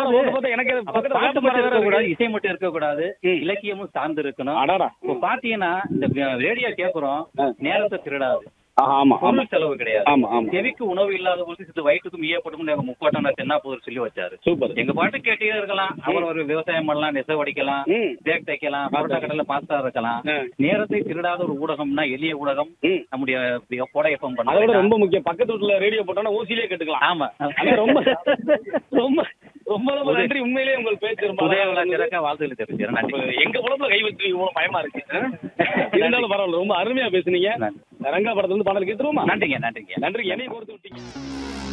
வந்து பார்த்தா எனக்கு அது அப்ப பக்கத்துல பாட்டு வேப்ப மட்டும் மரம் வேற இருக்கக்கூடாது இருக்கு. இசை மட்டும் இருக்கக்கூடாது ம். இலக்கியமும் சார்ந்து இருக்கணும் அடாடா இப்போ பாத்தீங்கன்னா இந்த ரேடியோ கேக்குறோம் ஆ. நேரத்தை திருடாது ஆஹா, ஆமா ஆமா பொருள் செலவு கிடையாது ஆமா ஆமா செவிக்கு உணவு இல்லாதவங்களுக்கு சித்து வயிற்றுக்கும் ஈயப்படும் எங்க முப்பாட்டம் தென்னா போður சொல்லி வச்சாரு சூப்பர் எங்க பாட்டு கேட்டே இருக்கலாம் அவர் ஒரு விவசாயம் பண்ணலாம் நெசவு அடிக்கலாம் ம் பேக் தைக்கலாம் பரோட்டா கடையில பாஸ்தா இருக்கலாம் ஆ. நேரத்தை திருடாத ஒரு ஊடகம்னா எளிய ஊடகம் ம் நம்முடைய கோடை எஃப்எம் அதை விட பண்ண ரொம்ப முக்கியம் பக்கத்து வீட்டுல ரேடியோ போட்டோம்னா ஊசியிலே கேட்டுக்கலாம் ஆமா ஆனா ரொம்ப ரொம்ப ரொம்ப ரொம்ப உதய- நன்றி உண்மையிலேயே உங்கள் பேச்சு ரொம்ப உதய அழகா இருந்தது. விழாச்சிறக்க வாழ்த்துக்கள் தெரிவிக்கிறேன் அப்ப நன்றி எங்க உடம்புல கை வச்சு இவ்வளவு பயமா இருக்கு இருந்தாலும் பரவாயில்ல ரொம்ப அருமையா பேசுனீங்க நன்றி. ரங்கா படத்துல இருந்து பாடல் கேட்டுருவோமா நன்றிங்க நன்றிங்க நன்றி என்னைய கொடுத்து விட்டீங்க